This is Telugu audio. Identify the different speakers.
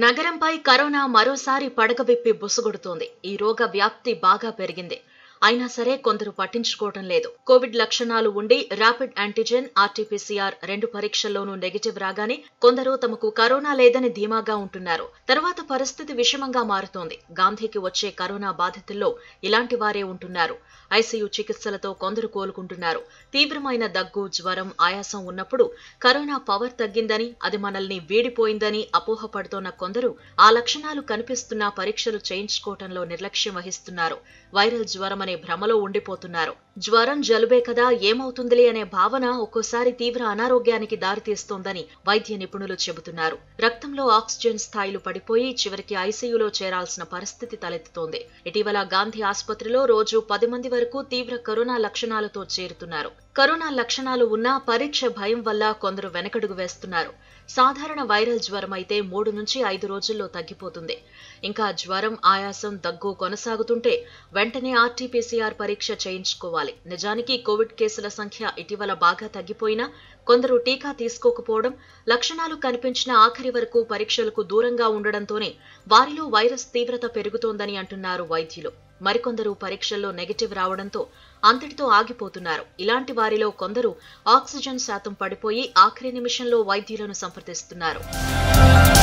Speaker 1: నగరంపై కరోనా మరోసారి పడగ విప్పి బుసగొడుతోంది ఈ రోగ వ్యాప్తి బాగా పెరిగింది అయినా సరే కొందరు పట్టించుకోవడం లేదు కోవిడ్ లక్షణాలు ఉండి ర్యాపిడ్ యాంటీజెన్ ఆర్టీపీసీఆర్ రెండు పరీక్షల్లోనూ నెగిటివ్ రాగానే కొందరు తమకు కరోనా లేదని ధీమాగా ఉంటున్నారు తర్వాత పరిస్థితి విషమంగా మారుతోంది గాంధీకి వచ్చే కరోనా బాధితుల్లో ఇలాంటి వారే ఉంటున్నారు ఐసీయూ చికిత్సలతో కొందరు కోలుకుంటున్నారు తీవ్రమైన దగ్గు జ్వరం ఆయాసం ఉన్నప్పుడు కరోనా పవర్ తగ్గిందని అది మనల్ని వీడిపోయిందని అపోహపడుతోన్న కొందరు ఆ లక్షణాలు కనిపిస్తున్నా పరీక్షలు చేయించుకోవటంలో నిర్లక్ష్యం వహిస్తున్నారు వైరల్ జ్వరం అనే భ్రమలో ఉండిపోతున్నారు జ్వరం జలుబే కదా ఏమవుతుందిలే అనే భావన ఒక్కోసారి తీవ్ర అనారోగ్యానికి దారితీస్తోందని వైద్య నిపుణులు చెబుతున్నారు రక్తంలో ఆక్సిజన్ స్థాయిలు పడిపోయి చివరికి ఐసీయూలో చేరాల్సిన పరిస్థితి తలెత్తుతోంది ఇటీవల గాంధీ ఆసుపత్రిలో రోజు పది మంది వరకు తీవ్ర కరోనా లక్షణాలతో చేరుతున్నారు కరోనా లక్షణాలు ఉన్నా పరీక్ష భయం వల్ల కొందరు వెనకడుగు వేస్తున్నారు సాధారణ వైరల్ జ్వరం అయితే మూడు నుంచి ఐదు రోజుల్లో తగ్గిపోతుంది ఇంకా జ్వరం ఆయాసం దగ్గు కొనసాగుతుంటే వెంటనే ఆర్టీపీసీఆర్ పరీక్ష చేయించుకోవాలి నిజానికి కోవిడ్ కేసుల సంఖ్య ఇటీవల బాగా తగ్గిపోయినా కొందరు టీకా తీసుకోకపోవడం లక్షణాలు కనిపించిన ఆఖరి వరకు పరీక్షలకు దూరంగా ఉండడంతోనే వారిలో వైరస్ తీవ్రత పెరుగుతోందని అంటున్నారు వైద్యులు మరికొందరు పరీక్షల్లో నెగిటివ్ రావడంతో అంతటితో ఆగిపోతున్నారు ఇలాంటి వారిలో కొందరు ఆక్సిజన్ శాతం పడిపోయి ఆఖరి నిమిషంలో వైద్యులను సంప్రదిస్తున్నారు